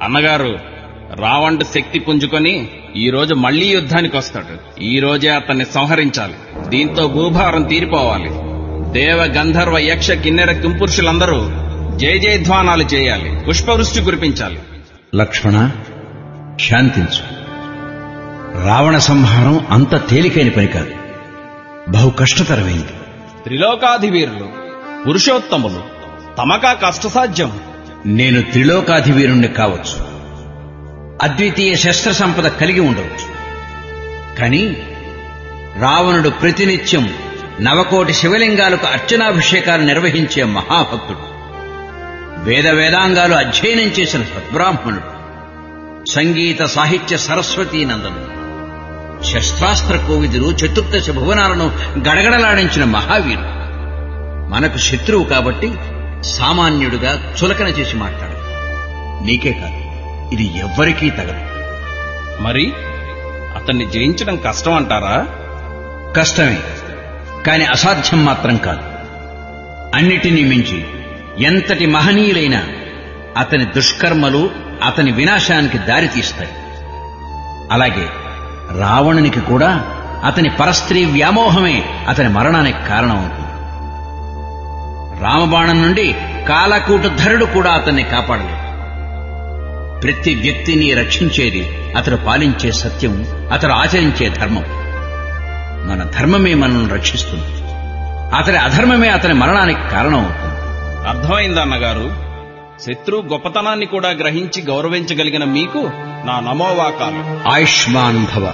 అన్నగారు రావణుడు శక్తి పుంజుకొని ఈ రోజు మళ్లీ యుద్ధానికి వస్తాడు ఈ రోజే అతన్ని సంహరించాలి దీంతో భూభారం తీరిపోవాలి దేవ గంధర్వ యక్ష కిన్నెర కింపురుషులందరూ జయ జయధ్వానాలు చేయాలి పుష్పవృష్టి కురిపించాలి లక్ష్మణ శాంతించు రావణ సంహారం అంత తేలికైన పని కాదు బహు కష్టతరమైంది త్రిలోకాధివీరులు పురుషోత్తములు తమకా కష్టసాధ్యం నేను త్రిలోకాధివీరుణ్ణి కావచ్చు అద్వితీయ శస్త్ర సంపద కలిగి ఉండవచ్చు కానీ రావణుడు ప్రతినిత్యం నవకోటి శివలింగాలకు అర్చనాభిషేకాలు నిర్వహించే మహాభక్తుడు వేద వేదాంగాలు అధ్యయనం చేసిన సద్బ్రాహ్మణుడు సంగీత సాహిత్య సరస్వతీ నందనుడు శస్త్రాస్త్ర కోవిదులు చతుర్దశ భువనాలను గడగడలాడించిన మహావీరుడు మనకు శత్రువు కాబట్టి సామాన్యుడుగా చులకన చేసి మాట్లాడు నీకే కాదు ఇది ఎవ్వరికీ తగదు మరి అతన్ని జయించడం కష్టం అంటారా కష్టమే కాని అసాధ్యం మాత్రం కాదు అన్నిటినీ మించి ఎంతటి మహనీయులైన అతని దుష్కర్మలు అతని వినాశానికి దారితీస్తాయి అలాగే రావణునికి కూడా అతని పరస్త్రీ వ్యామోహమే అతని మరణానికి కారణమవుతుంది రామబాణం నుండి కాలకూటధరుడు కూడా అతన్ని కాపాడలేదు ప్రతి వ్యక్తిని రక్షించేది అతడు పాలించే సత్యం అతడు ఆచరించే ధర్మం మన ధర్మమే మనల్ని రక్షిస్తుంది అతని అధర్మమే అతని మరణానికి కారణమవుతుంది అర్థమైంది అన్నగారు శత్రు గొప్పతనాన్ని కూడా గ్రహించి గౌరవించగలిగిన మీకు నా నమోవాకాలు ఆయుష్మాన్ భవ